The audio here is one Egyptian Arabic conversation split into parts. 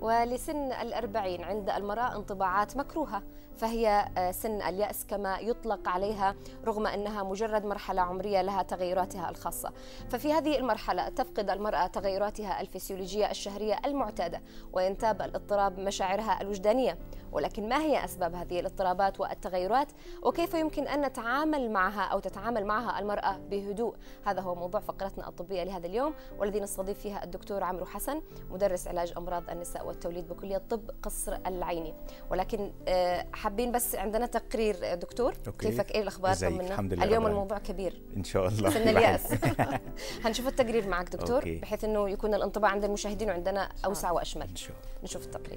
ولسن الأربعين عند المرأة انطباعات مكروهة فهي آه، سن اليأس كما يطلق عليها رغم أنها مجرد مرحلة عمرية لها تغيراتها الخاصة ففي هذه المرحلة تفقد المرأة تغيراتها الفسيولوجية الشهرية المعتادة وينتاب الاضطراب مشاعرها الوجدانية ولكن ما هي أسباب هذه الاضطرابات والتغيرات وكيف يمكن أن نتعامل معها أو تتعامل معها المرأة بهدوء هذا هو موضوع فقرتنا الطبية لهذا اليوم والذي نستضيف فيها الدكتور عمرو حسن مدرس علاج أمراض النساء والتوليد بكلية طب قصر العيني ولكن آه، حابين بس عندنا تقرير آه، دكتور أوكي. كيفك ايه الاخبار ازيك؟ طمنا الحمد لله اليوم رب الموضوع كبير ان شاء الله سن الياس هنشوف التقرير معك دكتور أوكي. بحيث انه يكون الانطباع عند المشاهدين وعندنا اوسع واشمل ان شاء الله نشوف التقرير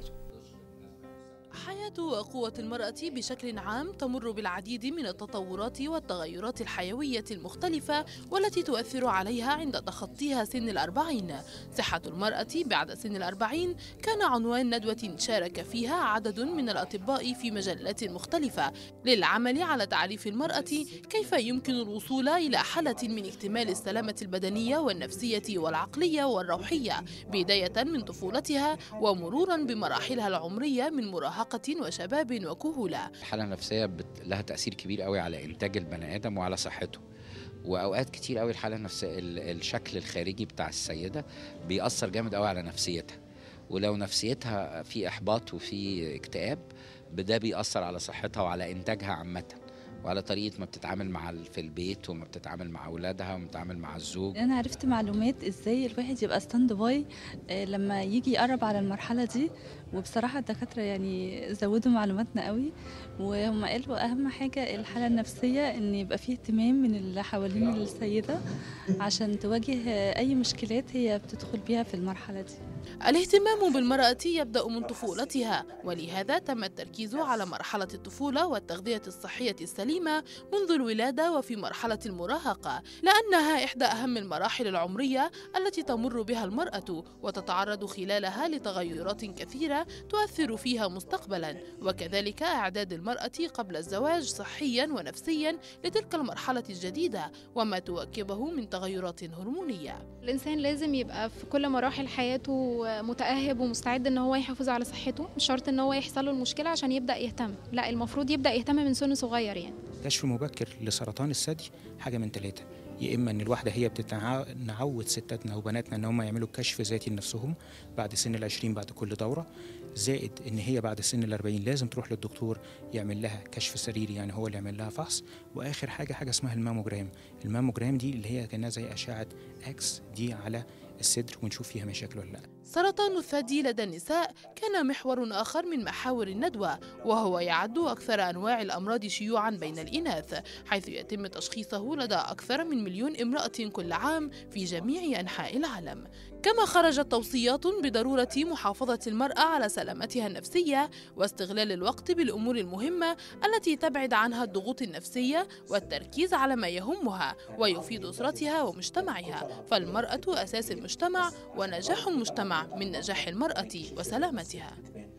حياة وقوة المرأة بشكل عام تمر بالعديد من التطورات والتغيرات الحيوية المختلفة والتي تؤثر عليها عند تخطيها سن الأربعين صحة المرأة بعد سن الأربعين كان عنوان ندوة شارك فيها عدد من الأطباء في مجلات مختلفة للعمل على تعريف المرأة كيف يمكن الوصول إلى حالة من اكتمال السلامة البدنية والنفسية والعقلية والروحية بداية من طفولتها ومرورا بمراحلها العمرية من مراهقة وشباب وكهولة الحالة النفسية بت... لها تأثير كبير قوي على إنتاج البني آدم وعلى صحته وأوقات كتير قوي الحالة النفسية ال- الشكل الخارجي بتاع السيدة بيأثر جامد قوي على نفسيتها ولو نفسيتها في إحباط وفي اكتئاب ده بيأثر على صحتها وعلى إنتاجها عامة وعلى طريقة ما بتتعامل مع ال- في البيت وما بتتعامل مع أولادها وما بتتعامل مع الزوج انا عرفت معلومات ازاي الواحد يبقى ستاند باي آه، لما يجي يقرب على المرحله دي وبصراحه الدكاتره يعني زودوا معلوماتنا قوي وهم قالوا اهم حاجه الحاله النفسيه ان يبقى فيه اهتمام من اللي حوالين السيده عشان تواجه آه، اي مشكلات هي بتدخل بيها في المرحله دي الاهتمام بالمرأة يبدأ من طفولتها ولهذا تم التركيز على مرحلة الطفولة والتغذية الصحية السليمة منذ الولادة وفي مرحلة المراهقة لأنها إحدى أهم المراحل العمرية التي تمر بها المرأة وتتعرض خلالها لتغيرات كثيرة تؤثر فيها مستقبلا وكذلك إعداد المرأة قبل الزواج صحيا ونفسيا لتلك المرحلة الجديدة وما تواكبه من تغيرات هرمونية الإنسان لازم يبقى في كل مراحل حياته متأهب ومستعد إن هو يحافظ على صحته مش شرط إن هو يحصل له المشكلة عشان يبدأ يهتم لا المفروض يبدأ يهتم من سن صغير يعني كشف مبكر لسرطان الثدي حاجه من ثلاثه يا اما ان الواحده هي بتنعود ستاتنا وبناتنا ان هم يعملوا كشف ذاتي لنفسهم بعد سن العشرين بعد كل دوره زائد ان هي بعد سن الأربعين لازم تروح للدكتور يعمل لها كشف سريري يعني هو اللي يعمل لها فحص واخر حاجه حاجه اسمها الماموجرام الماموجرام دي اللي هي كانها زي اشعه اكس دي على الصدر ونشوف فيها مشاكل ولا لا سرطان الثدي لدى النساء كان محور آخر من محاور الندوة وهو يعد أكثر أنواع الأمراض شيوعا بين الإناث حيث يتم تشخيصه لدى أكثر من مليون امرأة كل عام في جميع أنحاء العالم كما خرجت توصيات بضرورة محافظة المرأة على سلامتها النفسية واستغلال الوقت بالأمور المهمة التي تبعد عنها الضغوط النفسية والتركيز على ما يهمها ويفيد أسرتها ومجتمعها فالمرأة أساس المجتمع ونجاح المجتمع من نجاح المرأة وسلامتها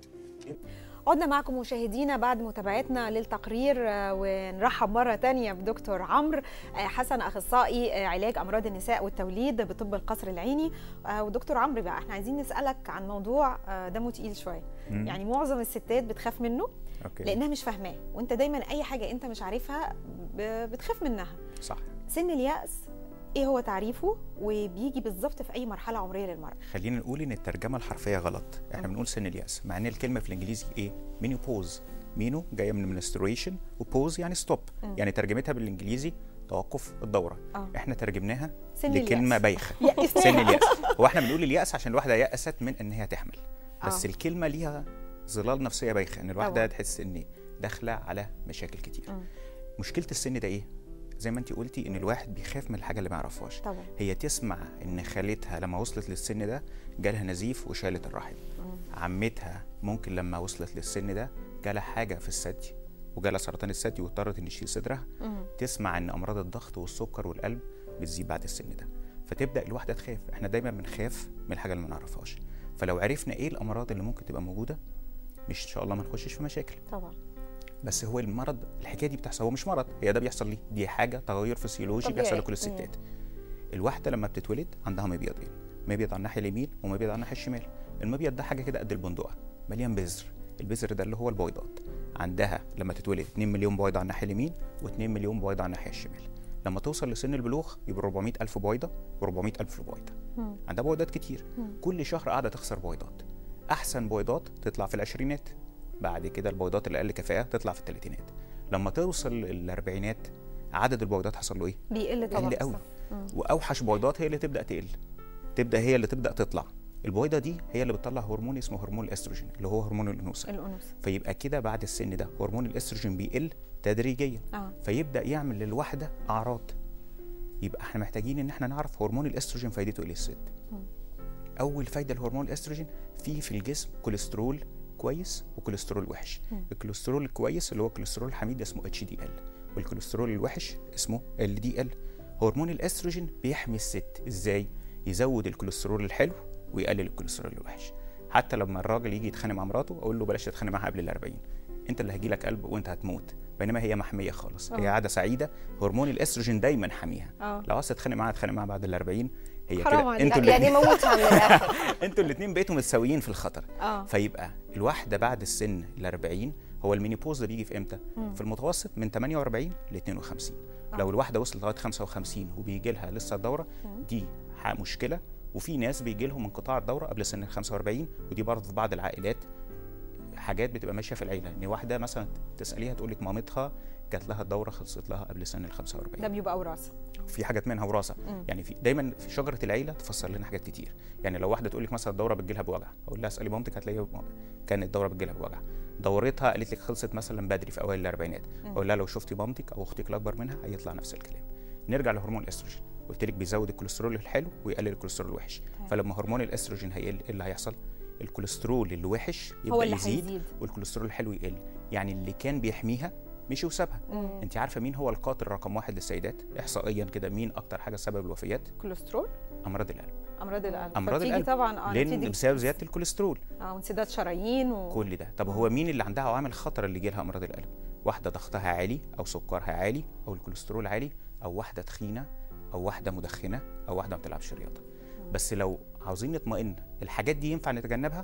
عدنا معكم مشاهدينا بعد متابعتنا للتقرير آه، ونرحب مرة تانية بدكتور عمرو آه، حسن أخصائي آه، علاج أمراض النساء والتوليد بطب القصر العيني آه، ودكتور عمرو بقى احنا عايزين نسألك عن موضوع آه، دمه تقيل شوية مم. يعني معظم الستات بتخاف منه اوكي لأنها مش فاهماه وانت دايما أي حاجة انت مش عارفها ب- بتخاف منها صح سن اليأس ايه هو تعريفه وبيجي بالظبط في أي مرحلة عمرية للمرأة خلينا نقول ان الترجمه الحرفيه غلط احنا مم. بنقول سن الياس مع ان الكلمه في الانجليزي ايه مينوبوز مينو جايه من منستريشن وبوز يعني ستوب مم. يعني ترجمتها بالانجليزي توقف الدوره اه احنا ترجمناها سن لكلمه اليأس. بايخه يأسناها. سن الياس هو احنا بنقول الياس عشان الواحده يأست من ان هي تحمل بس آه. الكلمه ليها ظلال نفسيه بايخه ان الواحده طبعاً. تحس ان داخله على مشاكل كتير مم. مشكله السن ده ايه زي ما انت قلتي ان الواحد بيخاف من الحاجه اللي ما يعرفهاش طبعا هي تسمع ان خالتها لما وصلت للسن ده جالها نزيف وشالت الرحم عمتها ممكن لما وصلت للسن ده جالها حاجه في الثدي وجالها سرطان الثدي واضطرت ان تشيل صدرها مم. تسمع ان امراض الضغط والسكر والقلب بتزيد بعد السن ده فتبدا الواحده تخاف احنا دايما بنخاف من الحاجه اللي ما نعرفهاش فلو عرفنا ايه الامراض اللي ممكن تبقى موجوده مش ان شاء الله ما نخشش في مشاكل طبعا بس هو المرض الحكايه دي بتحصل هو مش مرض هي ده بيحصل ليه دي حاجه تغير فسيولوجي طبيعي. بيحصل لكل مم. الستات الواحده لما بتتولد عندها مبيضين مبيض على الناحيه اليمين ومبيض على الناحيه الشمال المبيض ده حاجه كده قد البندقه مليان بذر البذر ده اللي هو البويضات عندها لما تتولد 2 مليون بويضه على الناحيه اليمين و2 مليون بويضه على الناحيه الشمال لما توصل لسن البلوغ يبقى 400 الف بويضه و400 الف بويضه مم. عندها بويضات كتير مم. كل شهر قاعده تخسر بويضات احسن بويضات تطلع في العشرينات بعد كده البويضات اللي اقل كفاءه تطلع في الثلاثينات لما توصل الاربعينات عدد البويضات حصل له ايه بيقل طبعا قل قوي صح. مم. واوحش بويضات هي اللي تبدا تقل تبدا هي اللي تبدا تطلع البويضه دي هي اللي بتطلع هرمون اسمه هرمون الاستروجين اللي هو هرمون الانوثه الانوثه فيبقى كده بعد السن ده هرمون الاستروجين بيقل تدريجيا اه فيبدا يعمل للواحده اعراض يبقى احنا محتاجين ان احنا نعرف هرمون الاستروجين فايدته ايه للست مم. اول فايده لهرمون الاستروجين فيه في الجسم كوليسترول كويس وكوليسترول وحش مم. الكوليسترول الكويس اللي هو الكوليسترول الحميد اسمه اتش دي ال والكوليسترول الوحش اسمه ال دي ال هرمون الاستروجين بيحمي الست ازاي يزود الكوليسترول الحلو ويقلل الكوليسترول الوحش حتى لما الراجل يجي يتخانق مع مراته اقول له بلاش تتخانق معاها قبل ال 40 انت اللي هيجي لك قلب وانت هتموت بينما هي محميه خالص هي آه. قاعده سعيده هرمون الاستروجين دايما حاميها اه لو عايز تتخانق معاها تتخانق معاها بعد ال 40 هي حرام كده عليك. انتوا لا، يعني الاتنين- موتها من الاخر انتوا الاثنين بقيتوا متساويين في الخطر اه فيبقى الواحده بعد السن ال 40 هو المينيبوز ده بيجي في امتى؟ مم. في المتوسط من 48 ل 52 لو الواحده وصلت لغايه 55 وبيجي لها لسه الدوره مم. دي ح- مشكله وفي ناس بيجي لهم انقطاع الدوره قبل سن ال 45 ودي برضه في بعض العائلات حاجات بتبقى ماشيه في العيله ان واحده مثلا تساليها تقول لك مامتها جات لها الدوره خلصت لها قبل سن ال 45 ده بيبقى وراثه في حاجات منها وراثه مم. يعني في دايما في شجره العيله تفسر لنا حاجات كتير يعني لو واحده تقول لك مثلا الدوره بتجيلها بوجع اقول لها اسالي مامتك هتلاقيها ب- كانت الدوره بتجيلها بوجع دورتها قالت لك خلصت مثلا بدري في اوائل الاربعينات مم. اقول لها لو شفتي مامتك او اختك الاكبر منها هيطلع نفس الكلام نرجع لهرمون الاستروجين قلت لك بيزود الكوليسترول الحلو ويقلل الكوليسترول الوحش تمام. فلما هرمون الاستروجين هيقل ايه اللي هيحصل الكوليسترول الوحش هو يبدا اللي يزيد هيزيد والكوليسترول الحلو يقل يعني اللي كان بيحميها مشي وسابها مم. انت عارفه مين هو القاتل رقم واحد للسيدات احصائيا كده مين اكتر حاجه سبب الوفيات كوليسترول امراض القلب امراض القلب أمراض فتيجي القلب. طبعا اه لان نتيجة- بسبب زياده الكوليسترول اه وانسداد شرايين و... كل ده طب هو مين اللي عندها عوامل خطر اللي يجي لها امراض القلب واحده ضغطها عالي او سكرها عالي او الكوليسترول عالي او واحده تخينه او واحده مدخنه او واحده ما بتلعبش رياضه بس لو عاوزين نطمئن الحاجات دي ينفع نتجنبها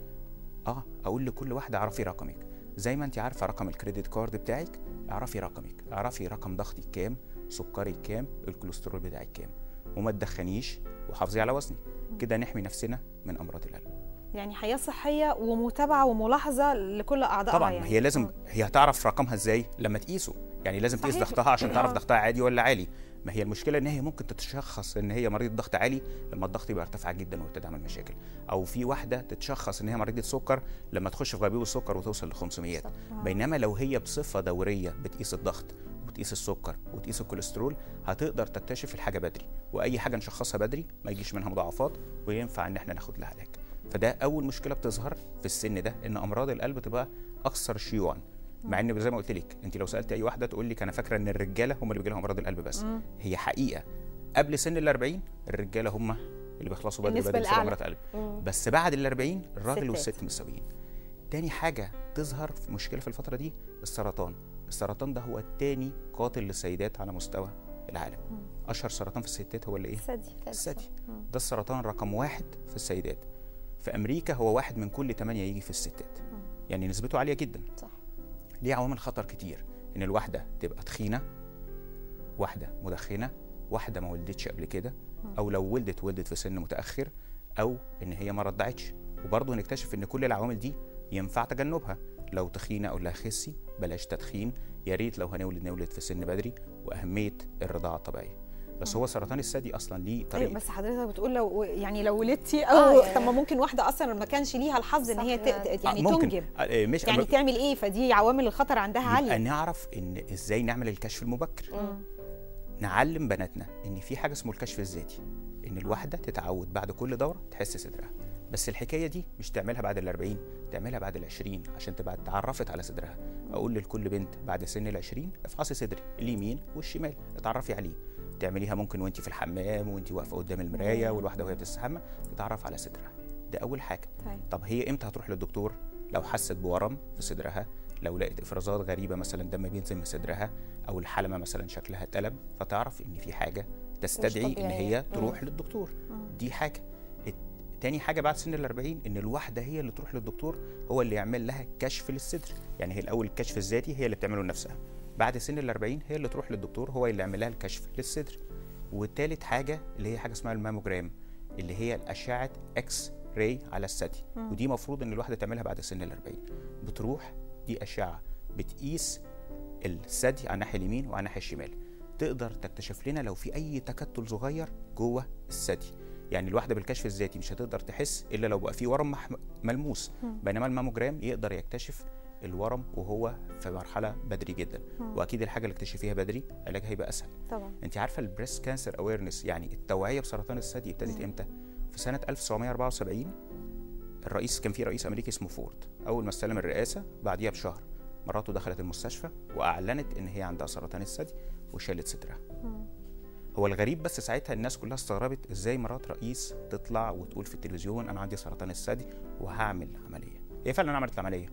اه اقول لكل واحده اعرفي رقمك زي ما انت عارفه رقم الكريدت كارد بتاعك اعرفي رقمك اعرفي رقم ضغطك كام سكرك كام الكوليسترول بتاعك كام وما تدخنيش وحافظي على وزنك كده نحمي نفسنا من امراض القلب يعني حياه صحيه ومتابعه وملاحظه لكل اعضائها طبعا يعني هي لازم مم. هي هتعرف رقمها ازاي لما تقيسه يعني لازم تقيس صحيح. ضغطها عشان تعرف آه. ضغطها عادي ولا عالي ما هي المشكله ان هي ممكن تتشخص ان هي مريضه ضغط عالي لما الضغط يبقى ارتفع جدا وابتدى يعمل مشاكل او في واحده تتشخص ان هي مريضه سكر لما تخش في غيبوبه السكر وتوصل ل 500 صح. آه. بينما لو هي بصفه دوريه بتقيس الضغط وتقيس السكر وتقيس الكوليسترول هتقدر تكتشف الحاجه بدري واي حاجه نشخصها بدري ما يجيش منها مضاعفات وينفع ان احنا ناخد لها علاج فده اول مشكله بتظهر في السن ده ان امراض القلب تبقى اكثر شيوعا مع ان زي ما قلت لك انت لو سالت اي واحده تقول لك انا فاكره ان الرجاله هم اللي بيجي لهم امراض القلب بس مم. هي حقيقه قبل سن ال 40 الرجاله هم اللي بيخلصوا بدري النسبة بدري بسبب الأعلى. امراض القلب مم. بس بعد ال 40 الراجل ستات. والست مساويين تاني حاجه تظهر في مشكله في الفتره دي السرطان السرطان ده هو التاني قاتل للسيدات على مستوى العالم اشهر سرطان في الستات هو اللي ايه ثدي الثدي ده السرطان رقم واحد في السيدات في امريكا هو واحد من كل ثمانية يجي في الستات يعني نسبته عاليه جدا صح. ليه عوامل خطر كتير ان الواحده تبقى تخينه واحده مدخنه واحده ما ولدتش قبل كده او لو ولدت ولدت في سن متاخر او ان هي ما رضعتش وبرضه نكتشف ان كل العوامل دي ينفع تجنبها لو تخينه اقول لها خسي بلاش تدخين يا ريت لو هنولد نولد في سن بدري واهميه الرضاعه الطبيعيه بس هو سرطان الثدي اصلا ليه أيوة طريقه بس حضرتك بتقول لو يعني لو ولدتي آه، او يعني- طب ما ممكن واحده اصلا ما كانش ليها الحظ ان صح، هي ت- يعني- ت- يعني آه، ممكن تنجب آه، مش يعني تعمل ايه فدي عوامل الخطر عندها يبقى عاليه نعرف ان ازاي نعمل الكشف المبكر مم. نعلم بناتنا ان في حاجه اسمه الكشف الذاتي ان الواحده تتعود بعد كل دوره تحس صدرها بس الحكايه دي مش تعملها بعد ال 40 تعملها بعد ال 20 عشان تبقى اتعرفت على صدرها اقول لكل بنت بعد سن ال 20 افحصي صدري اليمين والشمال اتعرفي عليه تعمليها ممكن وانت في الحمام وانت واقفه قدام المرايه والواحده وهي بتستحمى تتعرف على صدرها ده اول حاجه طيب. طب هي امتى هتروح للدكتور لو حست بورم في صدرها لو لقيت افرازات غريبه مثلا دم بينزل من صدرها او الحلمه مثلا شكلها اتقلب فتعرف ان في حاجه تستدعي ان طبيعية. هي تروح للدكتور دي حاجه الت- تاني حاجه بعد سن ال 40 ان الواحده هي اللي تروح للدكتور هو اللي يعمل لها كشف للصدر يعني هي الاول الكشف الذاتي هي اللي بتعمله لنفسها بعد سن ال 40 هي اللي تروح للدكتور هو اللي يعمل لها الكشف للصدر والتالت حاجه اللي هي حاجه اسمها الماموجرام اللي هي الاشعه اكس راي على الثدي ودي مفروض ان الواحده تعملها بعد سن ال 40 بتروح دي اشعه بتقيس الثدي على الناحيه اليمين وعلى الناحيه الشمال تقدر تكتشف لنا لو في اي تكتل صغير جوه الثدي يعني الواحده بالكشف الذاتي مش هتقدر تحس الا لو بقى في ورم مح- ملموس بينما الماموجرام يقدر يكتشف الورم وهو في مرحله بدري جدا واكيد الحاجه اللي اكتشفيها بدري علاجها هيبقى اسهل طبعا انت عارفه البريست كانسر اويرنس يعني التوعيه بسرطان الثدي ابتدت امتى في سنه 1974 الرئيس كان في رئيس امريكي اسمه فورد اول ما استلم الرئاسه بعديها بشهر مراته دخلت المستشفى واعلنت ان هي عندها سرطان الثدي وشالت صدرها هو الغريب بس ساعتها الناس كلها استغربت ازاي مرات رئيس تطلع وتقول في التلفزيون انا عندي سرطان الثدي وهعمل عمليه هي فعلا عملت العمليه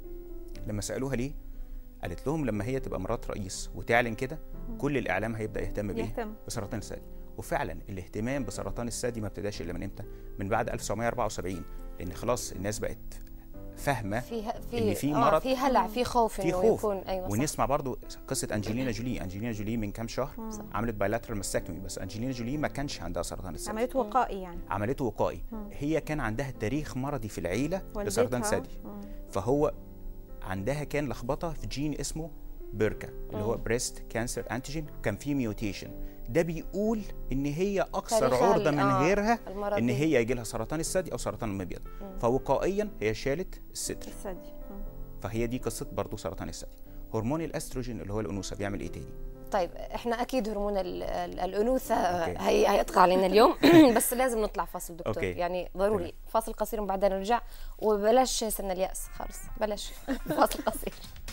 لما سالوها ليه قالت لهم لما هي تبقى مرات رئيس وتعلن كده كل الاعلام هيبدا يهتم بايه يهتم. بسرطان الثدي وفعلا الاهتمام بسرطان الثدي ما ابتداش الا من امتى من بعد 1974 لان خلاص الناس بقت فاهمه في في إن في آه مرض- في هلع في خوف في انه خوف يكون ايوه صح. ونسمع برضو قصه انجلينا جولي انجلينا جولي من كام شهر عملت بايلاترال ماستكتومي بس انجلينا جولي ما كانش عندها سرطان الثدي عملته وقائي يعني عملته وقائي هي كان عندها تاريخ مرضي في العيله لسرطان والدتها. الثدي فهو عندها كان لخبطه في جين اسمه بيركا اللي هو بريست كانسر انتيجين كان فيه ميوتيشن ده بيقول ان هي اكثر تاريخها عرضه ال- من آه، غيرها المرض ان دي. هي يجي لها سرطان الثدي او سرطان المبيض فوقائيا هي شالت الصدر الثدي مم. فهي دي قصه برضه سرطان الثدي هرمون الاستروجين اللي هو الانوثه بيعمل ايه تاني طيب احنا اكيد هرمون ال- ال- الانوثه أوكي. هي هيطغى علينا اليوم بس لازم نطلع فاصل دكتور أوكي. يعني ضروري فاصل قصير وبعدين نرجع وبلاش سن الياس خالص بلاش فاصل قصير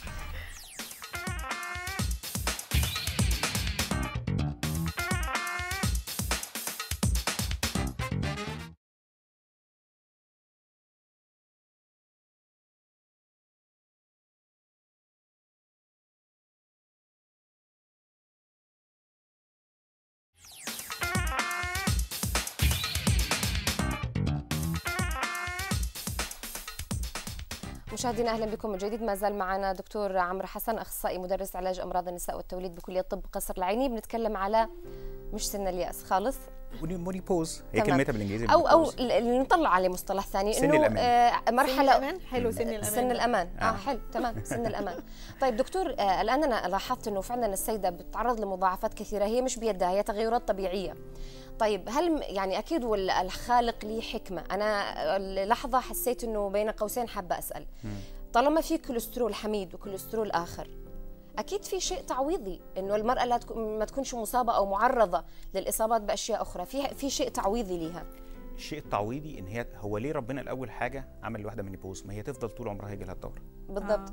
مشاهدينا اهلا بكم من جديد ما زال معنا دكتور عمرو حسن اخصائي مدرس علاج امراض النساء والتوليد بكليه طب قصر العيني بنتكلم على مش سن الياس خالص موني موني بوز هي تمام. كلمتها بالانجليزي او او menopause. اللي نطلع عليه مصطلح ثاني سن انه الأمان. آه سن مرحله الأمان حلو سن الأمان سن ده. الامان اه, آه. حلو تمام سن الامان طيب دكتور آه الان انا لاحظت انه فعلا السيده بتتعرض لمضاعفات كثيره هي مش بيدها هي تغيرات طبيعيه طيب هل م- يعني اكيد والخالق لي حكمه انا لحظه حسيت انه بين قوسين حابه اسال طالما في كوليسترول حميد وكوليسترول اخر اكيد في شيء تعويضي انه المراه لا تكون ما تكونش مصابه او معرضه للاصابات باشياء اخرى في في شيء تعويضي ليها الشيء التعويضي ان هي هو ليه ربنا الاول حاجه عمل الواحده مينيبوز ما هي تفضل طول عمرها يجي لها الدوره بالضبط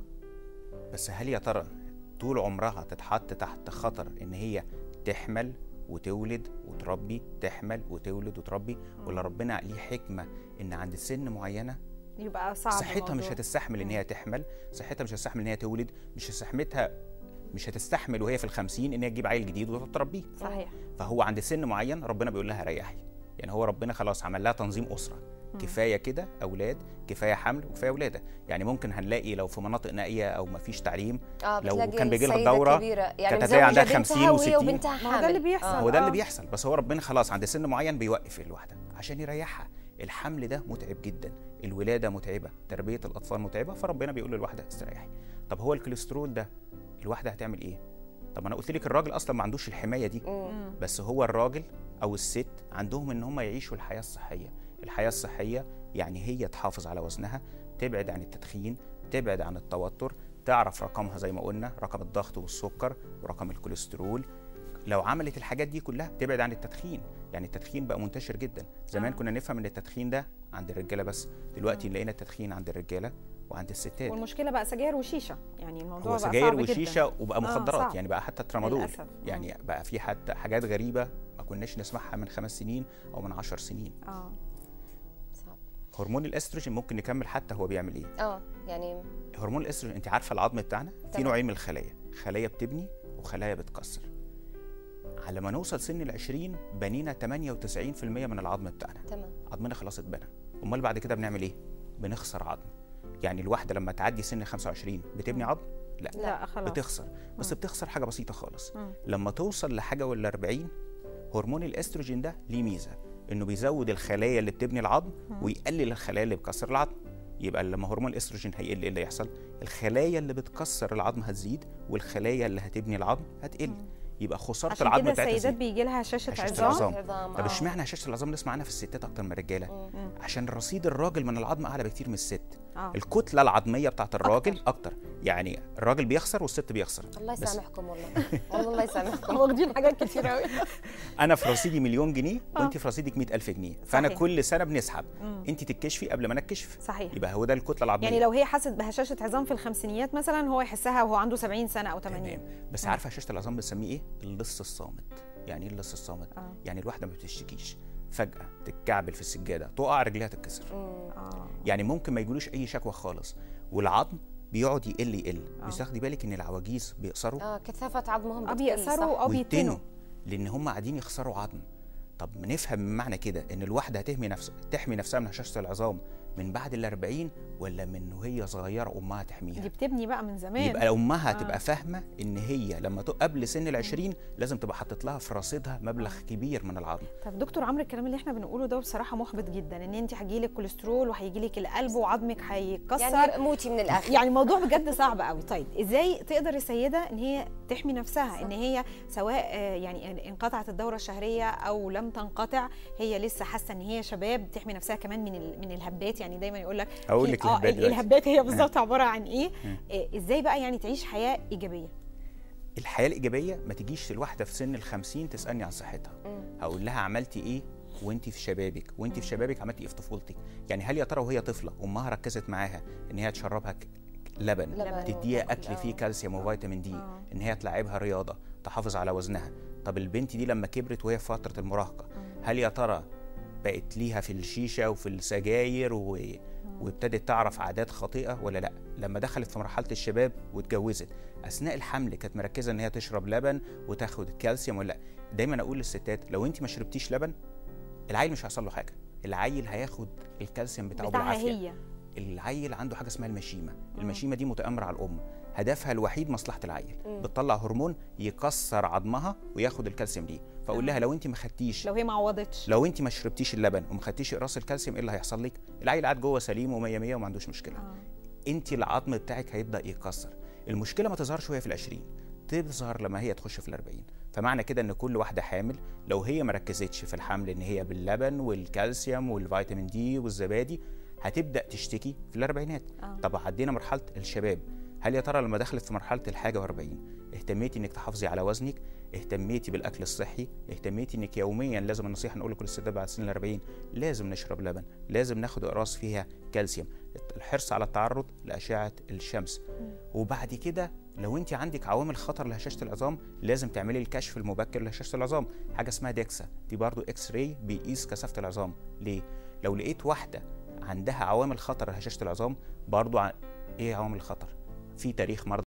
بس هل يا ترى طول عمرها تتحط تحت خطر ان هي تحمل وتولد وتربي تحمل وتولد وتربي ولا ربنا ليه حكمه ان عند سن معينه يبقى صعب صحتها مش الموضوع. هتستحمل ان هي تحمل صحتها مش هتستحمل ان هي تولد مش هتستحملها مش هتستحمل وهي في الخمسين ان هي تجيب عيل جديد وتربيه صحيح فهو عند سن معين ربنا بيقول لها ريحي يعني هو ربنا خلاص عمل لها تنظيم اسره كفايه كده اولاد كفايه حمل وكفايه ولاده يعني ممكن هنلاقي لو في مناطق نائيه او ما فيش تعليم اه لو بتلاقي كان بيجي لها السيدة الدورة كبيرة يعني كانت هتلاقي عندها مزوجة 50 بنتها وهي و60. وبنتها ما هو ده اللي حامل. بيحصل. آه. هو ده اللي آه. بيحصل بس هو ربنا خلاص عند سن معين بيوقف الواحده عشان يريحها الحمل ده متعب جدا الولاده متعبه تربيه الاطفال متعبه فربنا بيقول للواحده استريحي طب هو الكوليسترول ده الواحده هتعمل ايه طب انا قلت لك الراجل اصلا ما عندوش الحمايه دي مم. بس هو الراجل او الست عندهم ان هم يعيشوا الحياه الصحيه الحياه الصحيه يعني هي تحافظ على وزنها تبعد عن التدخين تبعد عن التوتر تعرف رقمها زي ما قلنا رقم الضغط والسكر ورقم الكوليسترول لو عملت الحاجات دي كلها تبعد عن التدخين يعني التدخين بقى منتشر جدا زمان آه. كنا نفهم ان التدخين ده عند الرجاله بس دلوقتي لقينا التدخين عند الرجاله وعند الستات والمشكله بقى سجاير وشيشه يعني الموضوع هو بقى سجاير صعب جدا. وشيشه وبقى آه، مخدرات صعب. يعني بقى حتى الترامادول للأسف. يعني بقى في حتى حاجات غريبه ما كناش نسمعها من خمس سنين او من عشر سنين اه صعب. هرمون الاستروجين ممكن نكمل حتى هو بيعمل ايه اه يعني هرمون الاستروجين انت عارفه العظم بتاعنا في تمام. نوعين من الخلايا خلايا بتبني وخلايا بتكسر على ما نوصل سن العشرين بنينا 98% من العظم بتاعنا تمام عظمنا خلاص اتبنى امال بعد كده بنعمل ايه بنخسر عظم يعني الواحده لما تعدي سن 25 بتبني عظم لا لا خلاص بتخسر بس بتخسر حاجه بسيطه خالص مم. لما توصل لحاجه ولا 40 هرمون الاستروجين ده ليه ميزه انه بيزود الخلايا اللي بتبني العظم ويقلل الخلايا اللي بتكسر العظم يبقى لما هرمون الاستروجين هيقل ايه اللي يحصل الخلايا اللي بتكسر العظم هتزيد والخلايا اللي هتبني العظم هتقل يبقى خساره عشان العظم كده بتاعتها السيدات تزيد. بيجي لها هشاشه هشاشة عظام العظام. عظام طب آه. اشمعنى هشاشه العظام بنسمع عنها في الستات اكتر من الرجاله مم. عشان رصيد الراجل من العظم اعلى بكتير من الست اه الكتله العظميه بتاعت الراجل أكتر. اكتر يعني الراجل بيخسر والست بيخسر الله بس يسامحكم والله والله الله يسامحكم واخدين حاجات كتير قوي انا في رصيدي مليون جنيه آه. وانت في رصيدك 100000 جنيه فانا صحيح. كل سنه بنسحب مم. انت تتكشفي قبل ما انا اتكشف صحيح يبقى هو ده الكتله العظميه يعني لو هي حست بهشاشه عظام في الخمسينيات مثلا هو يحسها وهو عنده 70 سنه او 80 تمام بس عارفه هشاشه العظام بنسميه ايه اللص الصامت يعني ايه اللص الصامت آه. يعني الواحده ما بتشتكيش فجاه تتكعبل في السجاده تقع رجليها تتكسر اه يعني ممكن ما يجيلوش اي شكوى خالص والعظم بيقعد يقل يقل آه. بس تاخدي بالك ان العواجيز بيقصروا اه كثافه عظمهم اه بتقل بيأثروا صح؟ اه بيتنوا ويتنوا لان هم قاعدين يخسروا عظم طب نفهم من معنى كده ان الواحده هتحمي نفسها تحمي نفسها من هشاشه العظام من بعد ال 40 ولا من وهي صغيره امها تحميها دي بتبني بقى من زمان يبقى امها آه. تبقى فاهمه ان هي لما تق- قبل سن ال 20 لازم تبقى حاطط لها في رصيدها مبلغ كبير من العظم طب دكتور عمرو الكلام اللي احنا بنقوله ده بصراحه محبط جدا ان انت هيجيلك كوليسترول وهيجيلك القلب وعظمك هيتكسر يعني موتي من الاخر يعني الموضوع بجد صعب قوي طيب ازاي تقدر السيده ان هي تحمي نفسها ان هي سواء آه، يعني انقطعت الدوره الشهريه او لم تنقطع هي لسه حاسه ان هي شباب تحمي نفسها كمان من ال- من الهبات يعني دايما يقول لك هقول في- لك اه الهبات ال- دلوقتي. الهبات هي بالظبط عباره عن ايه مم. آه، ازاي بقى يعني تعيش حياه ايجابيه الحياه الايجابيه ما تجيش الواحده في سن ال 50 تسالني عن صحتها هقول لها عملتي ايه وانت في شبابك وانت في شبابك عملتي ايه في طفولتك يعني هل يا ترى وهي طفله امها ركزت معاها ان هي تشربها ك- لبن لبن تديها وطبق، اكل فيه آه. كالسيوم وفيتامين دي آه. ان هي تلعبها رياضه تحافظ على وزنها طب البنت دي لما كبرت وهي في فتره المراهقه هل يا ترى بقت ليها في الشيشه وفي السجاير و... وابتدت تعرف عادات خاطئه ولا لا لما دخلت في مرحله الشباب واتجوزت اثناء الحمل كانت مركزه ان هي تشرب لبن وتاخد الكالسيوم ولا لا دايما اقول للستات لو انت ما شربتيش لبن العيل مش هيحصل له حاجه العيل هياخد الكالسيوم بتاعه بتاعها بالعافيه هي العيل عنده حاجه اسمها المشيمه المشيمه دي متامره على الام هدفها الوحيد مصلحه العيل بتطلع هرمون يكسر عظمها وياخد الكالسيوم دي فاقول لها لو انت ما خدتيش لو هي ما عوضتش لو انت ما شربتيش اللبن وما خدتيش اقراص الكالسيوم ايه اللي هيحصل لك العيل قاعد جوه سليم و100 100 وما عندوش مشكله آه. انت العظم بتاعك هيبدا يتكسر المشكله ما تظهرش وهي في العشرين تظهر لما هي تخش في الأربعين فمعنى كده ان كل واحده حامل لو هي ما ركزتش في الحمل ان هي باللبن والكالسيوم والفيتامين دي والزبادي هتبدا تشتكي في الاربعينات آه. طب عدينا مرحله الشباب هل يا ترى لما دخلت في مرحله الحاجه و40 اهتميتي انك تحافظي على وزنك اهتميتي بالاكل الصحي اهتميتي انك يوميا لازم النصيحه نقول لكل الستات بعد سن ال40 لازم نشرب لبن لازم ناخد اقراص فيها كالسيوم الحرص على التعرض لاشعه الشمس وبعد كده لو انت عندك عوامل خطر لهشاشه العظام لازم تعملي الكشف المبكر لهشاشه العظام حاجه اسمها ديكسا دي برضو اكس راي بيقيس كثافه العظام ليه لو لقيت واحده عندها عوامل خطر لهشاشه العظام برضو ع... ايه عوامل الخطر في تاريخ مرض